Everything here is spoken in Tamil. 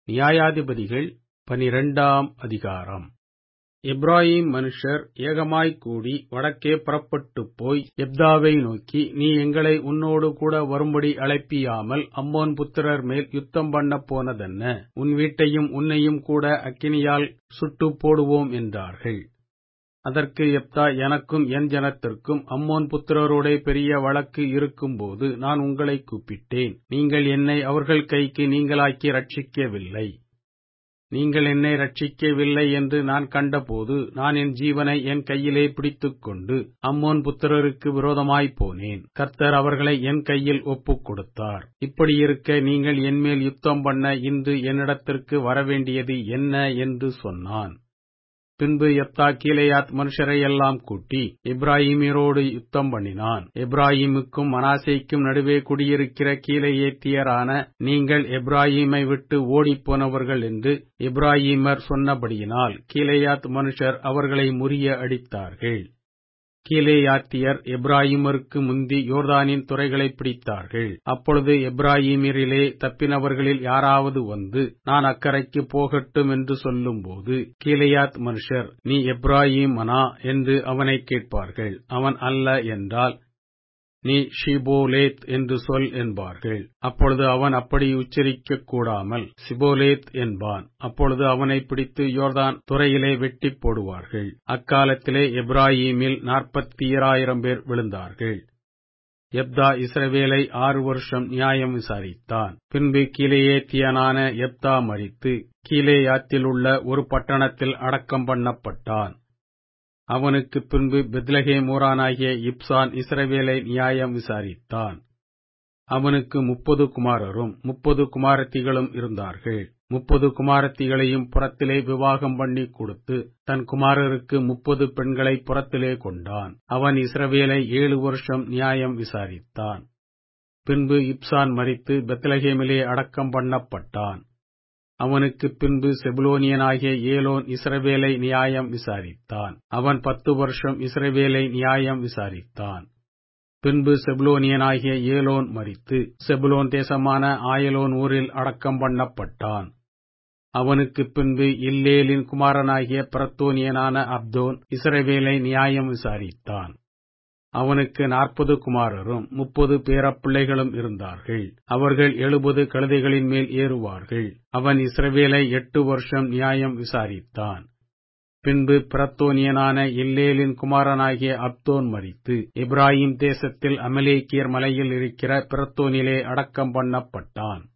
நியாயாதிபதிகள் பனிரெண்டாம் அதிகாரம் எப்ராயிம் மனுஷர் ஏகமாய்க் கூடி வடக்கே புறப்பட்டுப் போய் எப்தாவை நோக்கி நீ எங்களை உன்னோடு கூட வரும்படி அழைப்பியாமல் அம்மோன் புத்திரர் மேல் யுத்தம் பண்ணப் போனதென்ன உன் வீட்டையும் உன்னையும் கூட அக்கினியால் சுட்டுப் போடுவோம் என்றார்கள் அதற்கு எப்தா எனக்கும் என் ஜனத்திற்கும் அம்மோன் புத்திரரோடே பெரிய வழக்கு இருக்கும்போது நான் உங்களைக் கூப்பிட்டேன் நீங்கள் என்னை அவர்கள் கைக்கு நீங்களாக்கி ரட்சிக்கவில்லை நீங்கள் என்னை ரட்சிக்கவில்லை என்று நான் கண்டபோது நான் என் ஜீவனை என் கையிலே பிடித்துக்கொண்டு அம்மோன் புத்திரருக்கு விரோதமாய்ப் போனேன் கர்த்தர் அவர்களை என் கையில் ஒப்புக் கொடுத்தார் இப்படியிருக்க நீங்கள் என்மேல் யுத்தம் பண்ண இன்று என்னிடத்திற்கு வரவேண்டியது என்ன என்று சொன்னான் பின்பு எப்தா கீலேயாத் மனுஷரையெல்லாம் கூட்டி எப்ராஹிமியரோடு யுத்தம் பண்ணினான் எப்ராஹிமுக்கும் மனாசேக்கும் நடுவே குடியிருக்கிற கீலேயேத்தியரான நீங்கள் எப்ராஹிமை விட்டு ஓடிப்போனவர்கள் என்று எப்ராஹிமர் சொன்னபடியினால் கீலேயாத் மனுஷர் அவர்களை முறிய அடித்தார்கள் கீலேயாத்தியர் எப்ராஹிமருக்கு முந்தி யோர்தானின் துறைகளை பிடித்தார்கள் அப்பொழுது எப்ராஹிமிரிலே தப்பினவர்களில் யாராவது வந்து நான் அக்கறைக்கு போகட்டும் என்று சொல்லும்போது கீலேயாத் மனுஷர் நீ எப்ராஹிமனா என்று அவனை கேட்பார்கள் அவன் அல்ல என்றால் நீ ஷிபோலேத் என்று சொல் என்பார்கள் அப்பொழுது அவன் அப்படி உச்சரிக்கக் கூடாமல் சிபோலேத் என்பான் அப்பொழுது அவனை பிடித்து யோர்தான் துறையிலே வெட்டிப் போடுவார்கள் அக்காலத்திலே எப்ராஹிமில் நாற்பத்தி ஆயிரம் பேர் விழுந்தார்கள் எப்தா இஸ்ரவேலை ஆறு வருஷம் நியாயம் விசாரித்தான் பின்பு கீலேயேத்தியனான எப்தா மறித்து கீலேயாத்தில் உள்ள ஒரு பட்டணத்தில் அடக்கம் பண்ணப்பட்டான் அவனுக்கு பின்பு பெத்லகேம் ஊரானாகிய இப்சான் இஸ்ரவேலை நியாயம் விசாரித்தான் அவனுக்கு முப்பது குமாரரும் முப்பது குமாரத்திகளும் இருந்தார்கள் முப்பது குமாரத்திகளையும் புறத்திலே விவாகம் பண்ணி கொடுத்து தன் குமாரருக்கு முப்பது பெண்களை புறத்திலே கொண்டான் அவன் இஸ்ரவேலை ஏழு வருஷம் நியாயம் விசாரித்தான் பின்பு இப்சான் மறித்து பெத்லகேமிலே அடக்கம் பண்ணப்பட்டான் அவனுக்கு பின்பு செபுலோனியனாகிய ஏலோன் இஸ்ரவேலை நியாயம் விசாரித்தான் அவன் பத்து வருஷம் இஸ்ரவேலை நியாயம் விசாரித்தான் பின்பு செபுலோனியனாகிய ஏலோன் மறித்து செபுலோன் தேசமான ஆயலோன் ஊரில் அடக்கம் பண்ணப்பட்டான் அவனுக்கு பின்பு இல்லேலின் குமாரனாகிய பிரத்தோனியனான அப்தோன் இஸ்ரவேலை நியாயம் விசாரித்தான் அவனுக்கு நாற்பது குமாரரும் முப்பது பேரப்பிள்ளைகளும் இருந்தார்கள் அவர்கள் எழுபது கழுதைகளின் மேல் ஏறுவார்கள் அவன் இஸ்ரவேலை எட்டு வருஷம் நியாயம் விசாரித்தான் பின்பு பிரத்தோனியனான இல்லேலின் குமாரனாகிய அப்தோன் மறித்து இப்ராஹிம் தேசத்தில் அமலேக்கியர் மலையில் இருக்கிற பிரத்தோனிலே அடக்கம் பண்ணப்பட்டான்